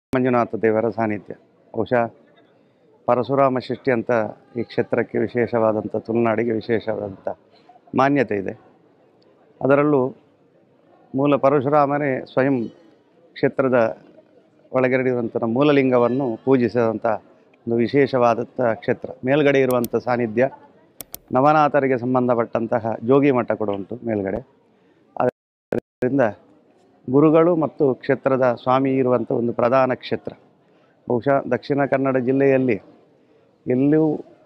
ಮಂಜುನಾಥ ದೇವರ ಸಾನ್ನಿಧ್ಯ ಬಹುಶಃ ಪರಶುರಾಮ ಸೃಷ್ಟಿ ಅಂತ ಈ ಕ್ಷೇತ್ರಕ್ಕೆ ವಿಶೇಷವಾದಂಥ ತುಳುನಾಡಿಗೆ ವಿಶೇಷವಾದಂಥ ಮಾನ್ಯತೆ ಇದೆ ಅದರಲ್ಲೂ ಮೂಲ ಪರಶುರಾಮನೇ ಸ್ವಯಂ ಕ್ಷೇತ್ರದ ಒಳಗಡೆ ಮೂಲಲಿಂಗವನ್ನು ಪೂಜಿಸಿದಂಥ ಒಂದು ವಿಶೇಷವಾದಂಥ ಕ್ಷೇತ್ರ ಮೇಲ್ಗಡೆ ಇರುವಂಥ ಸಾನ್ನಿಧ್ಯ ನವನಾಥರಿಗೆ ಸಂಬಂಧಪಟ್ಟಂತಹ ಜೋಗಿ ಮಠ ಕೂಡ ಉಂಟು ಮೇಲ್ಗಡೆ ಅದರಿಂದ ಗುರುಗಳು ಮತ್ತು ಕ್ಷೇತ್ರದ ಸ್ವಾಮಿ ಇರುವಂಥ ಒಂದು ಪ್ರಧಾನ ಕ್ಷೇತ್ರ ಬಹುಶಃ ದಕ್ಷಿಣ ಕನ್ನಡ ಜಿಲ್ಲೆಯಲ್ಲಿ ಎಲ್ಲೂ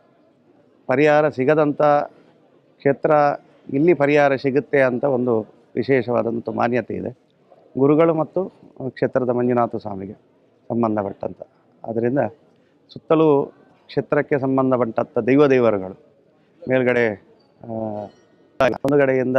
ಪರಿಹಾರ ಸಿಗದಂಥ ಕ್ಷೇತ್ರ ಇಲ್ಲಿ ಪರಿಹಾರ ಸಿಗುತ್ತೆ ಅಂತ ಒಂದು ವಿಶೇಷವಾದಂಥ ಮಾನ್ಯತೆ ಇದೆ ಗುರುಗಳು ಮತ್ತು ಕ್ಷೇತ್ರದ ಮಂಜುನಾಥ ಸ್ವಾಮಿಗೆ ಸಂಬಂಧಪಟ್ಟಂಥ ಆದ್ದರಿಂದ ಸುತ್ತಲೂ ಕ್ಷೇತ್ರಕ್ಕೆ ಸಂಬಂಧಪಟ್ಟಂಥ ದೈವ ದೇವರುಗಳು ಮೇಲ್ಗಡೆ ಆ, ಒಂದು ಕಡೆಯಿಂದ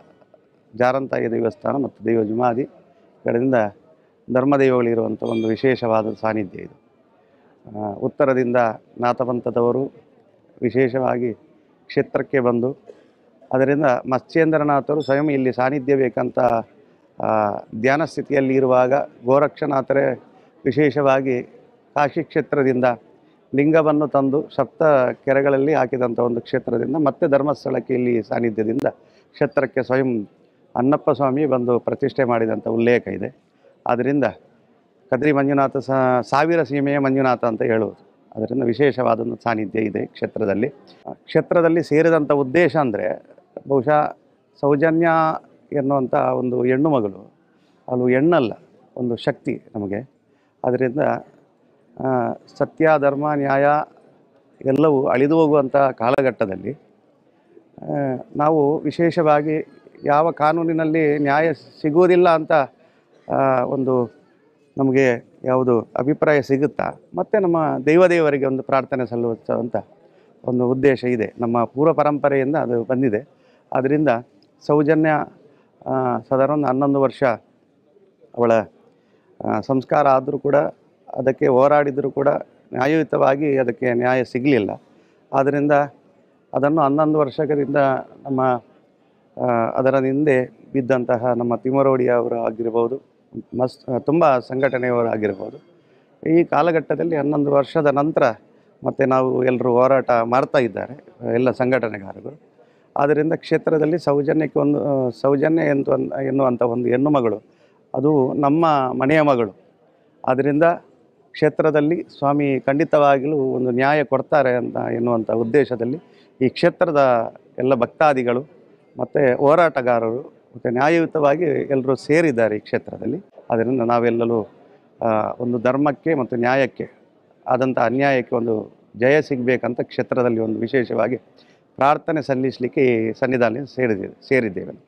ಜಾರಂತಾಯಿ ದೇವಸ್ಥಾನ ಮತ್ತು ದೈವ ಜುಮಾದಿ ಕಡೆಯಿಂದ ಧರ್ಮದೈವಗಳಿರುವಂಥ ಒಂದು ವಿಶೇಷವಾದ ಸಾನ್ನಿಧ್ಯ ಇದು ಆ, ಉತ್ತರದಿಂದ ನಾಥಪಂಥದವರು ವಿಶೇಷವಾಗಿ ಕ್ಷೇತ್ರಕ್ಕೆ ಬಂದು ಅದರಿಂದ ಮತ್ಸ್ಯೇಂದ್ರನಾಥರು ಸ್ವಯಂ ಇಲ್ಲಿ ಸಾನ್ನಿಧ್ಯ ಬೇಕಂತ ಆ, ಧ್ಯಾನ ಸ್ಥಿತಿಯಲ್ಲಿ ಇರುವಾಗ ಗೋರಕ್ಷನಾಥರೇ ವಿಶೇಷವಾಗಿ ಕಾಶಿ ಕ್ಷೇತ್ರದಿಂದ ಲಿಂಗವನ್ನು ತಂದು ಸಪ್ತ ಕೆರೆಗಳಲ್ಲಿ ಹಾಕಿದಂಥ ಒಂದು ಕ್ಷೇತ್ರದಿಂದ ಮತ್ತೆ ಧರ್ಮಸ್ಥಳಕ್ಕೆ ಇಲ್ಲಿ ಸಾನ್ನಿಧ್ಯದಿಂದ ಕ್ಷೇತ್ರಕ್ಕೆ ಸ್ವಯಂ ಅನ್ನಪ್ಪ ಸ್ವಾಮಿ ಬಂದು ಪ್ರತಿಷ್ಠೆ ಮಾಡಿದಂಥ ಉಲ್ಲೇಖ ಇದೆ ಆದ್ದರಿಂದ ಕದ್ರಿ ಮಂಜುನಾಥ ಸ ಸಾವಿರ ಸೀಮೆಯ ಮಂಜುನಾಥ ಅಂತ ಹೇಳುವುದು ಅದರಿಂದ ವಿಶೇಷವಾದಂಥ ಸಾನ್ನಿಧ್ಯ ಇದೆ ಕ್ಷೇತ್ರದಲ್ಲಿ ಆ, ಕ್ಷೇತ್ರದಲ್ಲಿ ಸೇರಿದಂಥ ಉದ್ದೇಶ ಅಂದರೆ ಬಹುಶಃ ಸೌಜನ್ಯ ಎನ್ನುವಂಥ ಒಂದು ಹೆಣ್ಣು ಮಗಳು ಅದು ಹೆಣ್ಣಲ್ಲ ಒಂದು ಶಕ್ತಿ ನಮಗೆ ಅದರಿಂದ ಆ, ಸತ್ಯ ಧರ್ಮ ನ್ಯಾಯ ಎಲ್ಲವೂ ಅಳಿದು ಹೋಗುವಂಥ ಕಾಲಘಟ್ಟದಲ್ಲಿ ಆ, ನಾವು ವಿಶೇಷವಾಗಿ ಯಾವ ಕಾನೂನಿನಲ್ಲಿ ನ್ಯಾಯ ಸಿಗುವುದಿಲ್ಲ ಅಂತ ಆ, ಒಂದು ನಮಗೆ ಯಾವುದು ಅಭಿಪ್ರಾಯ ಸಿಗುತ್ತಾ ಮತ್ತು ನಮ್ಮ ದೈವದೇವರಿಗೆ ಒಂದು ಪ್ರಾರ್ಥನೆ ಸಲ್ಲುವಂಥ ಒಂದು ಉದ್ದೇಶ ಇದೆ ನಮ್ಮ ಪೂರ್ವ ಪರಂಪರೆಯಿಂದ ಅದು ಬಂದಿದೆ ಆದ್ದರಿಂದ ಸೌಜನ್ಯ ಆ, ಸಾಧಾರಣ ಒಂದು ಹನ್ನೊಂದು ವರ್ಷ ಅವಳ ಆ, ಸಂಸ್ಕಾರ ಆದರೂ ಕೂಡ ಅದಕ್ಕೆ ಹೋರಾಡಿದರೂ ಕೂಡ ನ್ಯಾಯಯುತವಾಗಿ ಅದಕ್ಕೆ ನ್ಯಾಯ ಸಿಗಲಿಲ್ಲ ಆದ್ದರಿಂದ ಅದನ್ನು ಹನ್ನೊಂದು ವರ್ಷದಿಂದ ನಮ್ಮ ಆ, ಅದರ ಹಿಂದೆ ಬಿದ್ದಂತಹ ನಮ್ಮ ತಿಮರೋಡಿ ಅವರು ಆಗಿರ್ಬೋದು ಮಸ್ ತುಂಬ ಸಂಘಟನೆಯವರು ಆಗಿರ್ಬೋದು ಈ ಕಾಲಘಟ್ಟದಲ್ಲಿ ಹನ್ನೊಂದು ವರ್ಷದ ನಂತರ ಮತ್ತೆ ನಾವು ಎಲ್ಲರೂ ಹೋರಾಟ ಮಾಡ್ತಾ ಇದ್ದಾರೆ ಎಲ್ಲ ಸಂಘಟನೆಗಾರರು ಆದ್ದರಿಂದ ಕ್ಷೇತ್ರದಲ್ಲಿ ಸೌಜನ್ಯಕ್ಕೆ ಒಂದು ಆ, ಸೌಜನ್ಯ ಎಂತ ಎನ್ನುವಂಥ ಒಂದು ಹೆಣ್ಣು ಮಗಳು ಅದು ನಮ್ಮ ಮನೆಯ ಮಗಳು ಆದ್ದರಿಂದ ಕ್ಷೇತ್ರದಲ್ಲಿ ಸ್ವಾಮಿ ಖಂಡಿತವಾಗಿಯೂ ಒಂದು ನ್ಯಾಯ ಕೊಡ್ತಾರೆ ಅಂತ ಎನ್ನುವಂಥ ಉದ್ದೇಶದಲ್ಲಿ ಈ ಕ್ಷೇತ್ರದ ಎಲ್ಲ ಭಕ್ತಾದಿಗಳು ಮತ್ತು ಹೋರಾಟಗಾರರು ಮತ್ತು ನ್ಯಾಯಯುತವಾಗಿ ಎಲ್ಲರೂ ಸೇರಿದ್ದಾರೆ ಈ ಕ್ಷೇತ್ರದಲ್ಲಿ ಅದರಿಂದ ನಾವೆಲ್ಲರೂ ಆ, ಒಂದು ಧರ್ಮಕ್ಕೆ ಮತ್ತು ನ್ಯಾಯಕ್ಕೆ ಆದಂಥ ಅನ್ಯಾಯಕ್ಕೆ ಒಂದು ಜಯ ಸಿಗಬೇಕಂತ ಕ್ಷೇತ್ರದಲ್ಲಿ ಒಂದು ವಿಶೇಷವಾಗಿ ಪ್ರಾರ್ಥನೆ ಸಲ್ಲಿಸಲಿಕ್ಕೆ ಈ ಸನ್ನಿಧಾನ ಸೇರಿದ್ದೇವೆ ಸೇರಿದ್ದೇವೆ